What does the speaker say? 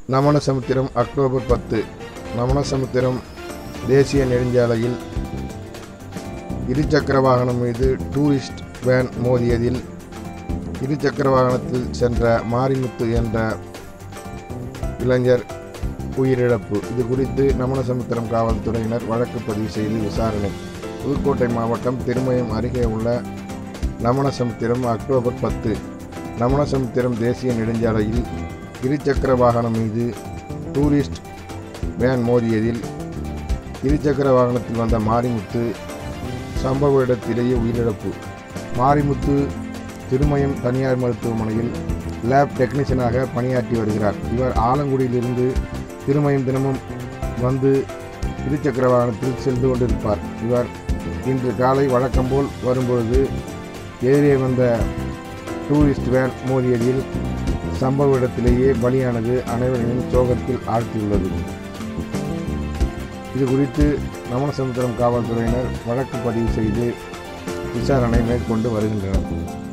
Namanasamudram October பத்து நமனசமுத்திரம் தேசிய நெடுஞ்சாலையில் இருசக்கர வாகனம் மீது டூரிஸ்ட் வேன் மோதியதில் இருசக்கர வாகனத்தில் சென்ற மாரிமுத்து என்ற இளைஞர் உயிரிழப்பு இது குறித்து நமனசமுத்திரம் காவல்துறையினர் வழக்கு பதிவு செய்து விசாரணை புதுக்கோட்டை மாவட்டம் திருமயம் அருகே உள்ள நமனசமுத்திரம் அக்டோபர் பத்து நமனசமுத்திரம் தேசிய நெடுஞ்சாலையில் இருசக்கர வாகனம் மீது டூரிஸ்ட் வேன் மோதியதில் இருசக்கர வாகனத்தில் வந்த மாரிமுத்து சம்பவ இடத்திலேயே உயிரிழப்பு மாரிமுத்து திருமயம் தனியார் மருத்துவமனையில் லேப் டெக்னீஷியனாக பணியாற்றி வருகிறார் இவர் ஆலங்குடியிலிருந்து திருமயம் தினமும் வந்து இருசக்கர வாகனத்தில் சென்று கொண்டிருப்பார் இவர் இன்று காலை வழக்கம்போல் வரும்பொழுது எதிரே வந்த டூரிஸ்ட் வேன் மோதியதில் சம்பவ இடத்திலேயே பலியானது அனைவரையும் சோகத்தில் ஆழ்த்தியுள்ளது இது குறித்து நமசமுத்திரம் காவல்துறையினர் வழக்கு பதிவு செய்து விசாரணை மேற்கொண்டு வருகின்றனர்